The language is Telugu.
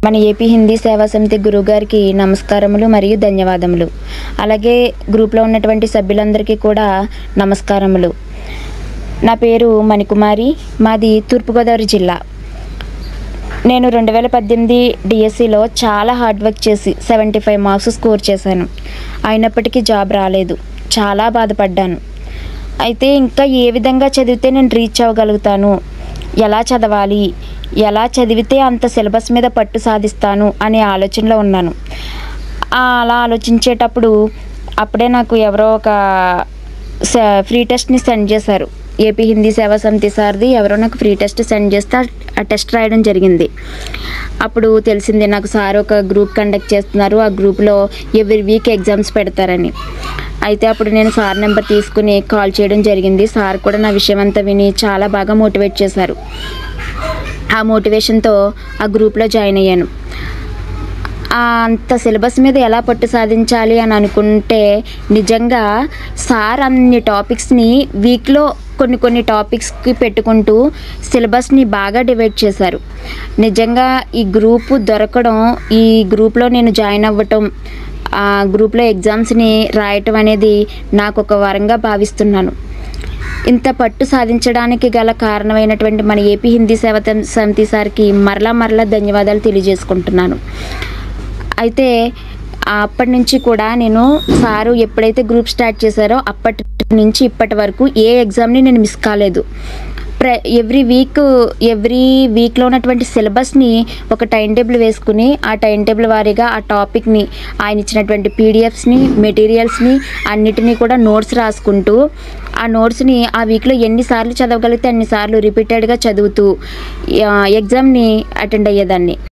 మన ఏపీ హిందీ సేవా సమితి గురువుగారికి నమస్కారములు మరియు ధన్యవాదములు అలాగే గ్రూప్లో ఉన్నటువంటి సభ్యులందరికీ కూడా నమస్కారములు నా పేరు మణికుమారి మాది తూర్పుగోదావరి జిల్లా నేను రెండు వేల పద్దెనిమిది డిఎస్సిలో చాలా హార్డ్ వర్క్ చేసి సెవెంటీ ఫైవ్ మార్క్స్ స్కోర్ చేశాను అయినప్పటికీ జాబ్ రాలేదు చాలా బాధపడ్డాను అయితే ఇంకా ఏ విధంగా చదివితే నేను రీచ్ అవ్వగలుగుతాను ఎలా చదవాలి ఎలా చదివితే అంత సిలబస్ మీద పట్టు సాధిస్తాను అనే ఆలోచనలో ఉన్నాను ఆ అలా ఆలోచించేటప్పుడు అప్పుడే నాకు ఎవరో ఒక స- ఫ్రీ టెస్ట్ని సెండ్ చేశారు ఏపీ హిందీ సేవా సమితి సార్ది ఎవరో నాకు ఫ్రీ టెస్ట్ సెండ్ చేస్తే ఆ- ఆ టెస్ట్ రాయడం జరిగింది అప్పుడు తెలిసింది నాకు సార్ ఒక గ్రూప్ కండక్ట్ చేస్తున్నారు ఆ గ్రూప్లో ఎవ్రీ వీక్ ఎగ్జామ్స్ పెడతారని అయితే అప్పుడు నేను సార్ నెంబర్ తీసుకుని కాల్ చేయడం జరిగింది సార్ కూడా నా విషయం అంతా విని చాలా బాగా మోటివేట్ చేశారు ఆ మోటివేషన్తో ఆ గ్రూప్లో జాయిన్ అయ్యాను ఆ అంత సిలబస్ మీద ఎలా పట్టు సాధించాలి అని అనుకుంటే నిజంగా సార్ అన్ని టాపిక్స్ని వీక్లో కొన్ని కొన్ని టాపిక్స్కి పెట్టుకుంటూ సిలబస్ని బాగా డివైడ్ చేశారు నిజంగా ఈ గ్రూప్ దొరకడం ఈ గ్రూప్లో నేను జాయిన్ అవ్వటం ఆ గ్రూప్లో ఎగ్జామ్స్ని రాయటం అనేది నాకు ఒక వరంగా భావిస్తున్నాను ఇంత పట్టు సాధించడానికి గల కారణమైనటువంటి మన ఏపీ హిందీ సేవ తం- సమితి సార్కి మరలా మరలా ధన్యవాదాలు తెలియజేసుకుంటున్నాను అయితే అప్పటి నుంచి కూడా నేను సారు ఎప్పుడైతే గ్రూప్ స్టార్ట్ చేశారో అప్పటి నుంచి ఇప్పటి వరకు ఏ ఎగ్జామ్ని నేను మిస్ కాలేదు ప్ర ఎవ్రీ వీక్ ఎవ్రీ వీక్లో ఉన్నటువంటి సిలబస్ని ఒక టైం టేబుల్ వేసుకుని ఆ టైం టేబుల్ వారీగా ఆ టాపిక్ని ఆయన ఇచ్చినటువంటి పీడిఎఫ్స్ని మెటీరియల్స్ని అన్నిటినీ కూడా నోట్స్ రాసుకుంటూ ఆ నోట్స్ని ఆ వీక్లో ఎన్నిసార్లు చదవగలిగితే అన్నిసార్లు రిపీటెడ్గా చదువుతూ ఆ, ఎగ్జామ్ని అటెండ్ అయ్యేదాన్ని